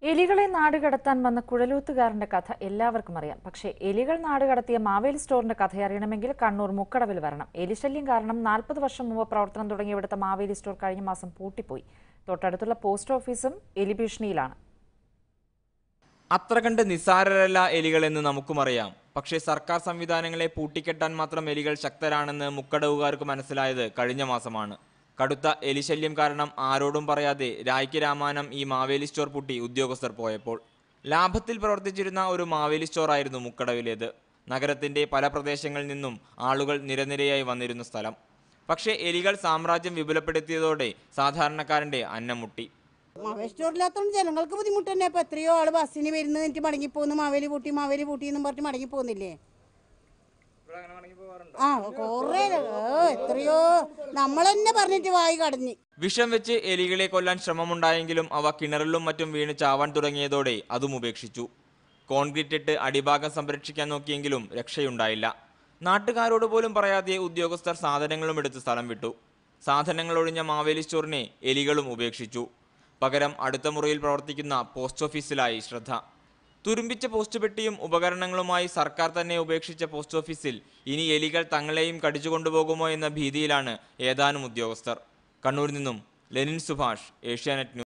എലികളെ നാടുകടത്താൻ വന്ന കുഴലൂത്തുകാരന്റെ കഥ എല്ലാവർക്കും അറിയാം പക്ഷേ എലികൾ നാടുകടത്തിയ മാവേലി സ്റ്റോറിന്റെ കഥ അറിയണമെങ്കിൽ കണ്ണൂർ മുക്കടവിൽ വരണം എലിശല്യം കാരണം നാൽപ്പത് വർഷം മുമ്പ് പ്രവർത്തനം തുടങ്ങിയ ഇവിടുത്തെ മാവേലി സ്റ്റോർ കഴിഞ്ഞ മാസം പൂട്ടിപ്പോയി തൊട്ടടുത്തുള്ള പോസ്റ്റ് ഓഫീസും എലി ഭീഷണിയിലാണ് അത്ര കണ്ട് നിസ്സാരരല്ല എലികളെന്ന് നമുക്കുമറിയാം പക്ഷേ സർക്കാർ സംവിധാനങ്ങളെ പൂട്ടിക്കെട്ടാൻ മാത്രം എലികൾ ശക്തരാണെന്ന് മുക്കടവുകാർക്ക് മനസ്സിലായത് കഴിഞ്ഞ മാസമാണ് കടുത്ത എലിശല്യം കാരണം ആരോടും പറയാതെ രായ്ക്ക് രാമാനം ഈ മാവേലി സ്റ്റോർ പൂട്ടി ഉദ്യോഗസ്ഥർ പോയപ്പോൾ ലാഭത്തിൽ പ്രവർത്തിച്ചിരുന്ന ഒരു മാവേലി സ്റ്റോറായിരുന്നു മുക്കടവിലേത് നഗരത്തിന്റെ പല പ്രദേശങ്ങളിൽ നിന്നും ആളുകൾ നിരനിരയായി വന്നിരുന്ന സ്ഥലം പക്ഷേ എലികൾ സാമ്രാജ്യം വിപുലപ്പെടുത്തിയതോടെ സാധാരണക്കാരന്റെ അന്നം മുട്ടി മാവേലി സ്റ്റോറില്ലാത്തതുകൊണ്ട് ജനങ്ങൾക്ക് ബുദ്ധിമുട്ട് തന്നെ ഇപ്പൊ എത്രയോ ആള് ബസ്സിന് വരുന്നത് എനിക്ക് മടങ്ങി പോകുന്നു മാവേലി പൂട്ടി മാവേലി പൂട്ടി എന്നും പറഞ്ഞ് മടങ്ങി പോകുന്നില്ലേ ആ കൊറേ ഓ, എത്രയോ നമ്മൾ തന്നെ പറഞ്ഞിട്ട് വായി കടഞ്ഞ് വിഷം വെച്ച് എലികളെ കൊല്ലാൻ ശ്രമമുണ്ടായെങ്കിലും അവ കിണറിലും മറ്റും വീണ് ചാവാൻ തുടങ്ങിയതോടെ അതും ഉപേക്ഷിച്ചു കോൺക്രീറ്റ് ഇട്ട് അടിഭാഗം സംരക്ഷിക്കാൻ നോക്കിയെങ്കിലും രക്ഷയുണ്ടായില്ല നാട്ടുകാരോട് പോലും പറയാതെ ഉദ്യോഗസ്ഥർ സാധനങ്ങളും എടുത്ത് സ്ഥലം വിട്ടു സാധനങ്ങൾ ഒഴിഞ്ഞ മാവേലി സ്റ്റോറിനെ എലികളും ഉപേക്ഷിച്ചു പകരം അടുത്ത മുറിയിൽ പ്രവർത്തിക്കുന്ന പോസ്റ്റ് ഓഫീസിലായി ശ്രദ്ധ തുരുമ്പിച്ച പോസ്റ്റ് പെട്ടിയും ഉപകരണങ്ങളുമായി സർക്കാർ തന്നെ ഉപേക്ഷിച്ച പോസ്റ്റ് ഓഫീസിൽ ഇനി എലികൾ തങ്ങളെയും കടിച്ചു കൊണ്ടുപോകുമോ എന്ന ഭീതിയിലാണ് ഏതാനും ഉദ്യോഗസ്ഥർ കണ്ണൂരിൽ നിന്നും ലെനിൻ സുഭാഷ് ഏഷ്യാനെറ്റ് ന്യൂസ്